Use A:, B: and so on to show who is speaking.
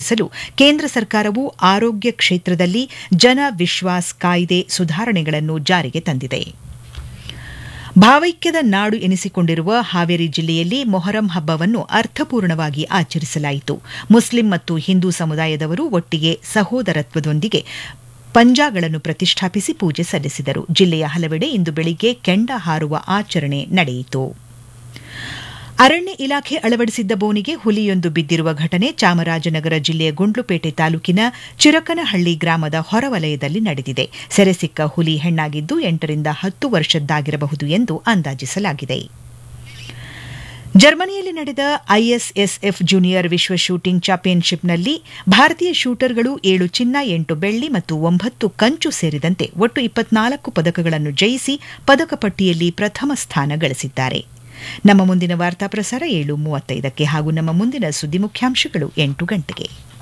A: ಬಗೆಹರಿಸಲು ಕೇಂದ್ರ ಸರ್ಕಾರವು ಆರೋಗ್ಯ ಕ್ಷೇತ್ರದಲ್ಲಿ ಜನ ವಿಶ್ವಾಸ್ ಕಾಯ್ದೆ ಸುಧಾರಣೆಗಳನ್ನು ಜಾರಿಗೆ ತಂದಿದೆ ಭಾವೈಕ್ಯದ ನಾಡು ಎನಿಸಿಕೊಂಡಿರುವ ಹಾವೇರಿ ಜಿಲ್ಲೆಯಲ್ಲಿ ಮೊಹರಂ ಹಬ್ಬವನ್ನು ಅರ್ಥಪೂರ್ಣವಾಗಿ ಆಚರಿಸಲಾಯಿತು ಮುಸ್ಲಿಂ ಮತ್ತು ಹಿಂದೂ ಸಮುದಾಯದವರು ಒಟ್ಟಿಗೆ ಸಹೋದರತ್ವದೊಂದಿಗೆ ಪಂಜಾಗಳನ್ನು ಪ್ರತಿಷ್ಠಾಪಿಸಿ ಪೂಜೆ ಸಲ್ಲಿಸಿದರು ಜಿಲ್ಲೆಯ ಹಲವೆಡೆ ಇಂದು ಬೆಳಿಗ್ಗೆ ಕೆಂಡ ಹಾರುವ ಆಚರಣೆ ನಡೆಯಿತು ಅರಣ್ಯ ಇಲಾಖೆ ಅಳವಡಿಸಿದ್ದ ಬೋನಿಗೆ ಹುಲಿಯೊಂದು ಬಿದ್ದಿರುವ ಘಟನೆ ಚಾಮರಾಜನಗರ ಜಿಲ್ಲೆಯ ಗುಂಡ್ಲುಪೇಟೆ ತಾಲೂಕಿನ ಚಿರಕನಹಳ್ಳಿ ಗ್ರಾಮದ ಹೊರವಲಯದಲ್ಲಿ ನಡೆದಿದೆ ಸೆರೆ ಸಿಕ್ಕ ಹುಲಿ ಹೆಣ್ಣಾಗಿದ್ದು ಎಂಟರಿಂದ ಹತ್ತು ವರ್ಷದ್ದಾಗಿರಬಹುದು ಎಂದು ಅಂದಾಜಿಸಲಾಗಿದೆ ಜರ್ಮನಿಯಲ್ಲಿ ನಡೆದ ಐಎಸ್ಎಸ್ಎಫ್ ಜೂನಿಯರ್ ವಿಶ್ವ ಶೂಟಿಂಗ್ ಚಾಂಪಿಯನ್ಶಿಪ್ನಲ್ಲಿ ಭಾರತೀಯ ಶೂಟರ್ಗಳು ಏಳು ಚಿನ್ನ ಎಂಟು ಬೆಳ್ಳಿ ಮತ್ತು ಒಂಬತ್ತು ಕಂಚು ಸೇರಿದಂತೆ ಒಟ್ಟು ಇಪ್ಪತ್ನಾಲ್ಕು ಪದಕಗಳನ್ನು ಜಯಿಸಿ ಪದಕ ಪಟ್ಟಿಯಲ್ಲಿ ಪ್ರಥಮ ಸ್ಥಾನ ಗಳಿಸಿದ್ದಾರೆ ನಮ್ಮ ಮುಂದಿನ ವಾರ್ತಾ ಪ್ರಸಾರ ಏಳು ಮೂವತ್ತೈದಕ್ಕೆ ಹಾಗೂ ನಮ್ಮ ಮುಂದಿನ ಸುದ್ದಿ ಮುಖ್ಯಾಂಶಗಳು ಎಂಟು ಗಂಟೆಗೆ